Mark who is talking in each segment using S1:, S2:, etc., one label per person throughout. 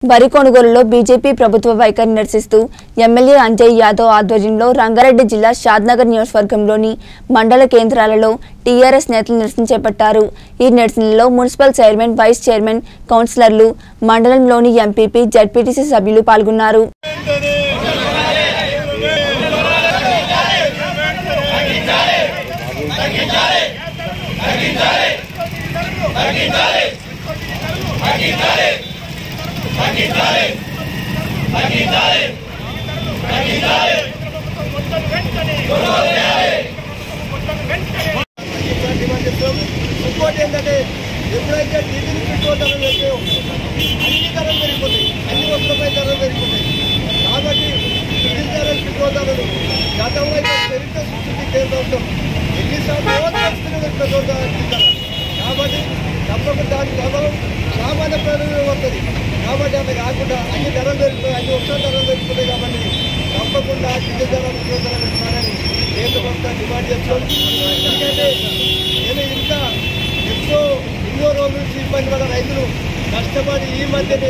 S1: వరి కొనుగోలులో బీజేపీ ప్రభుత్వ వైఖరి నిరసిస్తూ ఎమ్మెల్యే అంజయ్ యాదవ్ ఆధ్వర్యంలో రంగారెడ్డి జిల్లా షాద్నగర్ నియోజకవర్గంలోని మండల కేంద్రాలలో టీఆర్ఎస్ నేతలు నిరసన చేపట్టారు ఈ నిరసనలో మున్సిపల్ చైర్మన్ వైస్ చైర్మన్ కౌన్సిలర్లు మండలంలోని ఎంపీపీ జడ్పీటీసీ సభ్యులు పాల్గొన్నారు
S2: డిమాండ్ చేస్తాం ఇంకోటి ఏంటంటే ఎప్పుడైతే డీజిల్ పెట్రోల్ ధరలు పెరిగాయో అన్ని ధరలు పెరిగిపోతాయి అన్ని వస్తువులపై ధరలు పెరిగిపోతాయి కాబట్టి డీజిల్ ధరలు పెట్రోల్ ధరలు గతంలో అయితే చరిత్ర సృష్టించి కేంద్ర ప్రభుత్వం ఎన్నిసార్లు తెలుసుకునే పెట్రోల్ ధర అందిస్తారు కాబట్టి తప్పకుండా దాని ప్రభావం సామాన్య ప్రజలు వస్తుంది కాబట్టి అట్లా కాకుండా అన్ని ధరలు పెరిగిపోయి అన్ని వస్తువుల ధరలు పెరిగిపోతాయి కాబట్టి తప్పకుండా డీజిల్ ధరలు పెట్రోల్ ధరలు పెంచాలని కేంద్ర ప్రభుత్వం డిమాండ్ చేస్తాం ఎందుకంటే నేను ఇంకా ఎంతో ఎన్నో రోజుల నుంచి ఇబ్బంది పడ్డ రైతులు కష్టపడి ఈ మధ్యనే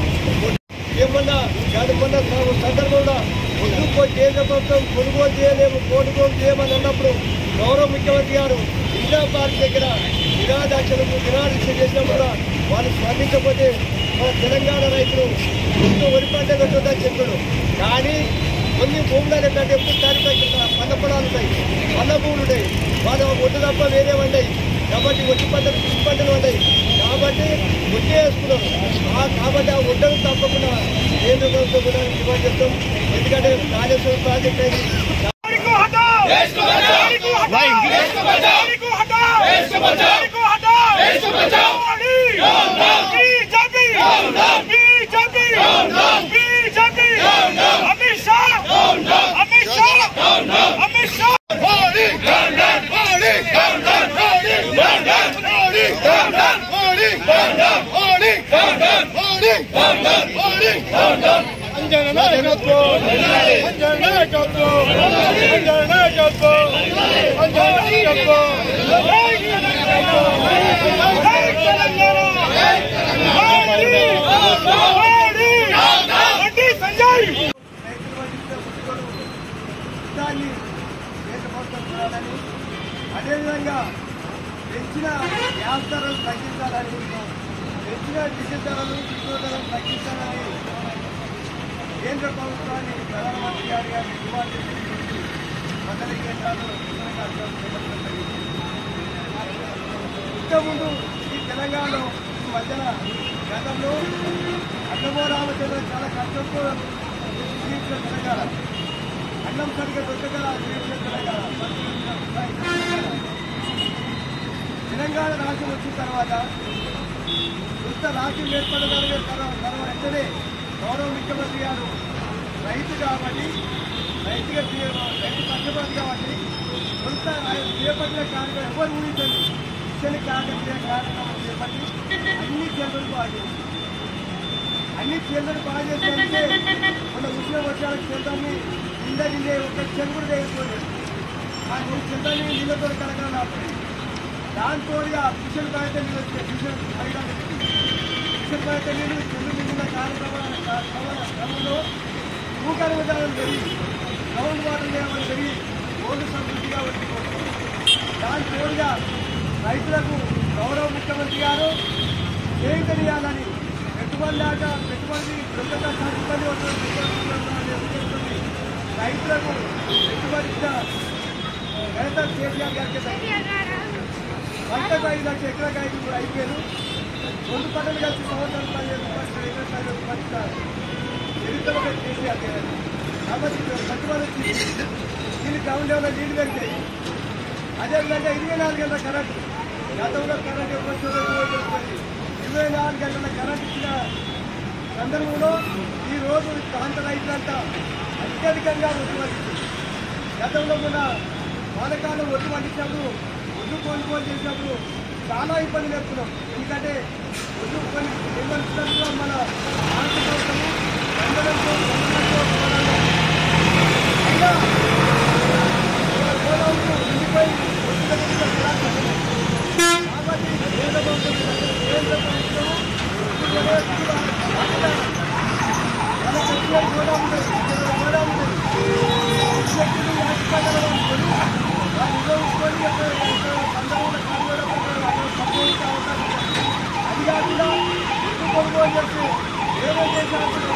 S2: ఏమన్నా గడుపున్న సందర్భంలో ముందుకు పోయి కేంద్ర ప్రభుత్వం కొనుగోలు చేయలేము కొనుగోలు చేయమని అన్నప్పుడు గౌరవ ముఖ్యమంత్రి గారు ఇందిరా పార్క్ దగ్గర నిరాదాక్షలకు నిరాదీక్ష చేసినా కూడా వాళ్ళు స్పందించకపోతే మన తెలంగాణ రైతులు ముందు వరి పంట పెట్టొద్దని చెప్పాడు కానీ కొన్ని భూములు ఏంటంటే ఎప్పుడు తారీఖు పంట పొలాలు ఉంటాయి పండ్ల భూములు ఉంటాయి వాళ్ళు ఒడ్డు తప్ప వేరే ఉన్నాయి కాబట్టి ఒడ్డు పంటలు కృషి పంటలు ఉన్నాయి కాబట్టి ఒడ్డే వేసుకున్నారు ఆ కాబట్టి ఆ ఒడ్డను తప్పకుండా కేంద్ర ప్రభుత్వం కూడా డిమాండ్ చేస్తాం ఎందుకంటే కాళేశ్వరం ప్రాజెక్ట్ అయింది
S3: गाड़ी को हटाओ गाड़ी को हटाओ गाड़ी को हटाओ गाड़ी को हटाओ गाड़ी BJP BJP BJP Amit Shah Amit Shah Amit Shah Modi Modi Modi Modi Modi Modi Modi Modi Anjan नायकत्व अंजन नायकत्व अंजन नायकत्व अंजन नायकत्व సంజయ్
S2: దాన్ని కేంద్ర ప్రభుత్వం చూడాలని అదేవిధంగా పెంచిన గ్యాస్ ధరలు తగ్గించాలని పెంచిన డీజిల్ ధరలు పెట్రోల్ ధరలు తగ్గించాలని కేంద్ర ప్రభుత్వాన్ని ప్రధానమంత్రి గారి గారిని డిమాండ్ చేసి మండల కేంద్రాలు నిరసన కార్యక్రమం చేపట్టడం జరిగింది. ఇంతకుముందు ఈ తెలంగాణలో ఈ మధ్యన గతంలో అన్నమో రామచంద్ర చాలా కష్టంతో జీవించిన తెలంగాణ అన్నం సరిగ్గా దొరకక జీవించిన తెలంగాణ తెలంగాణ రాష్ట్రం వచ్చిన తర్వాత ఇంత రాష్ట్రం ఏర్పడగలిగే తర్వాత వెంటనే గౌరవ ముఖ్యమంత్రి గారు రైతు కాబట్టి రైతుగా చే- రైతు కష్టపడి కాబట్టి కొంత ఆయన చేపట్టిన కార్యక్రమం ఎవరు ఊహించండి ఇచ్చిన కాకతీయ కార్యక్రమం చేపట్టి అన్ని కేంద్రాలు బాగా చేసింది. అన్ని కేంద్రాలు బాగా చేస్తే మన ఉష్ణ వర్షాల కేంద్రాన్ని కింద నిండే ఒక చెరువుడు వేసుకోలేదు ఆ మూడు చెందాన్ని నీళ్ళతో కలగాలి ఆపలేదు దాంతో ఆ మిషన్ బయట నీళ్ళు వచ్చాయి మిషన్ అడిగాలి మిషన్ బయట నీళ్ళు చెల్లు మిగిలిన కార్యక్రమాల క్రమంలో భూకర్మ ధరలు పెరిగి గ్రౌండ్ వాటర్ లేవని పెరిగి రోడ్డు సమృద్ధిగా వచ్చిపోతుంది దాని తోడుగా రైతులకు గౌరవ ముఖ్యమంత్రి గారు ఏం తెలియాలని పెట్టుబడి లేక పెట్టుబడి దొరకక ఇబ్బంది పడుతున్న పెట్టుబడి రైతులకు పెట్టుబడి ఇచ్చిన ఘనత కేసీఆర్ గారికి దక్కింది. పంటకు ఐదు లక్షల ఎకరాకి ఐదు ఐదు వేలు రెండు పంటలు కలిసి సంవత్సరం పదిహేను రూపాయలు ఇరవై పదిహేను రూపాయలు ఇస్తారు చరిత్రలో కేసీఆర్ గారు కాబట్టి పెట్టుబడి వచ్చింది దీని గ్రౌండ్ లెవెల్ నీళ్లు పెరిగాయి అదేవిధంగా ఇరవై నాలుగు గంటల కరెంట్ గతంలో కరెంట్ ఎప్పుడు చూడకపోయింది ఇరవై నాలుగు గంటల కరెంట్ ఇచ్చిన సందర్భంలో ఈ రోజు ఈ ప్రాంత రైతులంతా అత్యధికంగా ఒడ్డు పండించింది గతంలో మన వానకాలం ఒడ్డు పండించినప్పుడు ఒడ్డు కొనుగోలు చేసినప్పుడు చాలా ఇబ్బందులు ఎదుర్కొన్నాం ఎందుకంటే ఒడ్డు కొని నిర్వహించినప్పుడు మన ఆంధ్ర ప్రభుత్వము మండలంతో మండలంతో పోరాడాలి. అయినా మన గోదావరిలో ఉండిపోయి ఒడ్డు దగ్గర పోరాడుతున్నాం. కాబట్టి కేంద్ర ప్రభుత్వం కేంద్ర ప్రభుత్వం ఒడ్డు కొనే కూడా గోదాం ఉంటుంది ఇక్కడ గోదాం ఉంటుంది శక్తులు యాజకత్వాలు అనుకొని వాళ్ళు నిర్వహించుకొని అక్కడ అందరూ కూడా కాలువలో సంపూర్ణ అవకాశం ఉంది. అది కాకుండా ఇల్లు కొనుగోలు చేసి వేరే దేశాలకు